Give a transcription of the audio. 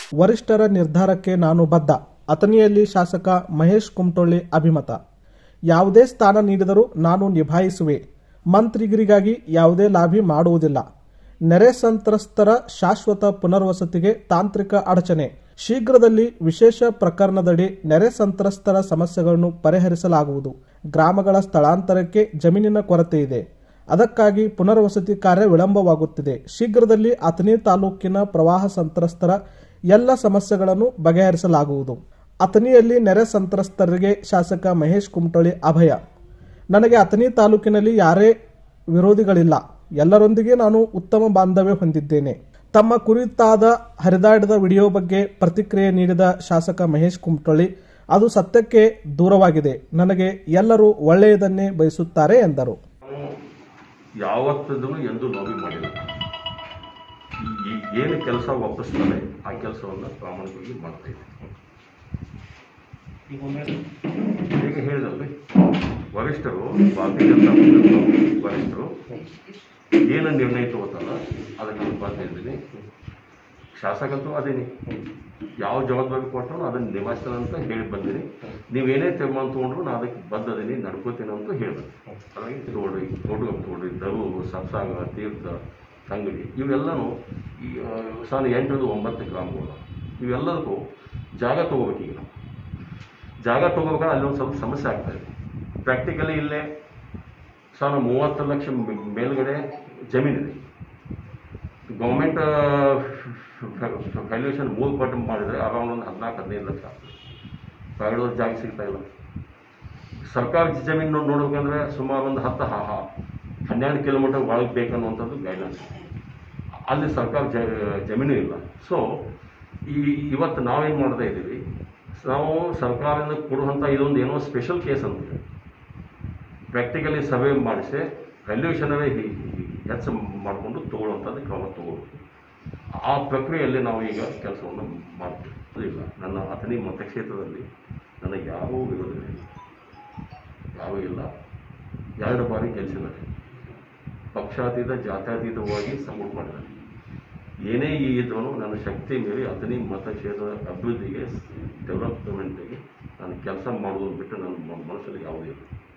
ವರಿಷ್ಠರ ನಿರ್ಧಾರಕ್ಕೆ ನಾನು ಬದ್ಧ ಅಥಣಿಯಲ್ಲಿ ಶಾಸಕ ಮಹೇಶ್ ಕುಮಟೊಳ್ಳಿ ಅಭಿಮತ ಯಾವುದೇ ಸ್ಥಾನ ನೀಡಿದರೂ ನಾನು ನಿಭಾಯಿಸುವೆ ಮಂತ್ರಿಗಿರಿಗಾಗಿ ಯಾವುದೇ ಲಾಭಿ ಮಾಡುವುದಿಲ್ಲ ನೆರೆ ಸಂತ್ರಸ್ತರ ಶಾಶ್ವತ ಪುನರ್ವಸತಿಗೆ ತಾಂತ್ರಿಕ ಅಡಚಣೆ ಶೀಘ್ರದಲ್ಲಿ ವಿಶೇಷ ಪ್ರಕರಣದಡಿ ನೆರೆ ಸಂತ್ರಸ್ತರ ಸಮಸ್ಯೆಗಳನ್ನು ಪರಿಹರಿಸಲಾಗುವುದು ಗ್ರಾಮಗಳ ಸ್ಥಳಾಂತರಕ್ಕೆ ಜಮೀನಿನ ಕೊರತೆ ಇದೆ ಅದಕ್ಕಾಗಿ ಪುನರ್ವಸತಿ ಕಾರ್ಯ ವಿಳಂಬವಾಗುತ್ತಿದೆ ಶೀಘ್ರದಲ್ಲಿ ಅಥಣಿ ತಾಲೂಕಿನ ಪ್ರವಾಹ ಸಂತ್ರಸ್ತರ ಎಲ್ಲ ಸಮಸ್ಯೆಗಳನ್ನು ಬಗೆಹರಿಸಲಾಗುವುದು ಅಥಣಿಯಲ್ಲಿ ನೆರೆ ಸಂತ್ರಸ್ತರಿಗೆ ಶಾಸಕ ಮಹೇಶ್ ಕುಮಟೊಳ್ಳಿ ಅಭಯ ನನಗೆ ಅಥಣಿ ತಾಲೂಕಿನಲ್ಲಿ ಯಾರೇ ವಿರೋಧಿಗಳಿಲ್ಲ ಎಲ್ಲರೊಂದಿಗೆ ನಾನು ಉತ್ತಮ ಬಾಂಧವ್ಯ ಹೊಂದಿದ್ದೇನೆ ತಮ್ಮ ಕುರಿತಾದ ಹರಿದಾಡಿದ ವಿಡಿಯೋ ಬಗ್ಗೆ ಪ್ರತಿಕ್ರಿಯೆ ನೀಡಿದ ಶಾಸಕ ಮಹೇಶ್ ಕುಮಟೊಳ್ಳಿ ಅದು ಸತ್ಯಕ್ಕೆ ದೂರವಾಗಿದೆ ನನಗೆ ಎಲ್ಲರೂ ಒಳ್ಳೆಯದನ್ನೇ ಬಯಸುತ್ತಾರೆ ಎಂದರು ನಾವು ಯಾವತ್ತದೂ ಎಂದೂ ಲಾಬಿ ಮಾಡಿಲ್ಲ ಈ ಏನು ಕೆಲಸ ಒಪ್ಪಿಸ್ತಾರೆ ಆ ಕೆಲಸವನ್ನು ಪ್ರಾಮಾಣಿಕವಾಗಿ ಮಾಡ್ತಾ ಇದ್ದೀವಿ ಈಗ ಹೇಳಿದಲ್ಲಿ ವರಿಷ್ಠರು ಭಾರತೀಯ ಜನತಾ ಪಕ್ಷದ ವರಿಷ್ಠರು ಏನು ನಿರ್ಣಯ ತಗೋತಾರ ಅದಕ್ಕೆ ನಾನು ಬರ್ತಾ ಇದ್ದೀನಿ ಶಾಸಕಂತೂ ಅದೇನಿ ಯಾವ ಜವಾಬ್ದಾರಿ ಕೊಟ್ಟರು ಅದನ್ನು ನಿಭಾಯಿಸ್ತಾನೆ ಅಂತ ಹೇಳಿ ಬಂದೀನಿ ನೀವೇನೇ ತೀರ್ಮಾನ ತೊಗೊಂಡ್ರು ನಾನು ಅದಕ್ಕೆ ಬದ್ದದೀನಿ ನಡ್ಕೋತೀನಿ ಅಂತ ಹೇಳಿದೆ ಹಾಗಾಗಿ ತಗೊಳ್ರಿ ತೋಟಗಪ್ಪ ತಗೊಳ್ರಿ ದರು ಸತ್ಸಾಂಗ ತೀರ್ಥ ತಂಗಡಿ ಇವೆಲ್ಲನೂ ಈ ಆ, ಸಾಲ ಎಂಟರಿಂದ ಒಂಬತ್ತು ಗ್ರಾಮಗಳು ಇವೆಲ್ಲದಕ್ಕೂ ಜಾಗ ತೊಗೋಬೇಕು ಈಗ ನಾವು ಜಾಗ ತೊಗೋಬೇಕಾದ್ರೆ ಅಲ್ಲಿ ಒಂದು ಸ್ವಲ್ಪ ಸಮಸ್ಯೆ ಆಗ್ತಾ ಇದೆ ಪ್ರಾಕ್ಟಿಕಲಿ ಇಲ್ಲೇ ಸಾವಿರ ಮೂವತ್ತು ಲಕ್ಷ ಮೇ- ಮೇಲ್ಗಡೆ ಜಮೀನಿದೆ ಗೌರ್ಮೆಂಟ್ ವ್ಯಾಲ್ಯೂಯೇಷನ್ ಮೂರು ಪಟ್ಟು ಮಾಡಿದರೆ ಅರೌಂಡ್ ಒಂದು ಹದಿನಾಲ್ಕು ಹದಿನೈದು ಲಕ್ಷ ಆಗ್ತದೆ ಪ್ರೈವೇಟ್ ಜಾಗ ಸಿಗ್ತಾ ಇಲ್ಲ ಸರ್ಕಾರಿ ಜಮೀನು ನೋಡ್ಬೇಕಂದ್ರೆ ಸುಮಾರು ಒಂದು ಹತ್ತು ಹಾ ಹಾ ಹನ್ನೆರಡು ಕಿಲೋಮೀಟರ್ ಒಳಗೆ ಬೇಕನ್ನುವಂಥದ್ದು ಗೈಡ್ಲೈನ್ಸ್ ಅಲ್ಲಿ ಸರ್ಕಾರ ಜ ಜಮೀನು ಇಲ್ಲ ಸೊ ಈ ಇವತ್ತು ನಾವೇನು ಮಾಡ್ತಾ ಇದ್ದೀವಿ ನಾವು ಸರ್ಕಾರದಿಂದ ಕೊಡುವಂಥ ಇದೊಂದು ಏನೋ ಸ್ಪೆಷಲ್ ಕೇಸ್ ಅಂತ ಪ್ರಾಕ್ಟಿಕಲಿ ಸರ್ವೆ ಮಾಡಿಸಿ ವ್ಯಾಲ್ಯೂಷನವೇ ಹೆಚ್ಚು ಮಾಡಿಕೊಂಡು ತಗೊಳ್ಳುವಂಥದ್ದು ಕ್ರಮ ತಗೊಳ್ಬೇಕು ಆ ಪ್ರಕ್ರಿಯೆಯಲ್ಲಿ ನಾವು ಈಗ ಕೆಲಸವನ್ನು ಮಾಡ್ತೀವಿ ಅದು ಇಲ್ಲ ನನ್ನ ಅಥಣಿ ಮತಕ್ಷೇತ್ರದಲ್ಲಿ ನನಗೆ ಯಾರೂ ವಿರೋಧಗಳಿಲ್ಲ ಯಾರೂ ಇಲ್ಲ ಎರಡು ಬಾರಿ ಗೆಲ್ಲಿಸಿದ್ದಾರೆ ಪಕ್ಷಾತೀತ ಜಾತ್ಯತೀತವಾಗಿ ಸಪೋರ್ಟ್ ಮಾಡಿದ್ದಾರೆ ಏನೇ ಈ ಇದ್ರೂ ನನ್ನ ಶಕ್ತಿ ಮೀರಿ ಅಥಣಿ ಮತಕ್ಷೇತ್ರದ ಅಭಿವೃದ್ಧಿಗೆ ಡೆವಲಪ್ಮೆಂಟಿಗೆ ನಾನು ಕೆಲಸ ಮಾಡೋದು ಬಿಟ್ಟು ನನ್ನ ಮ- ಮನಸ್ಸಲ್ಲಿ ಯಾವುದೇ ಇಲ್ಲ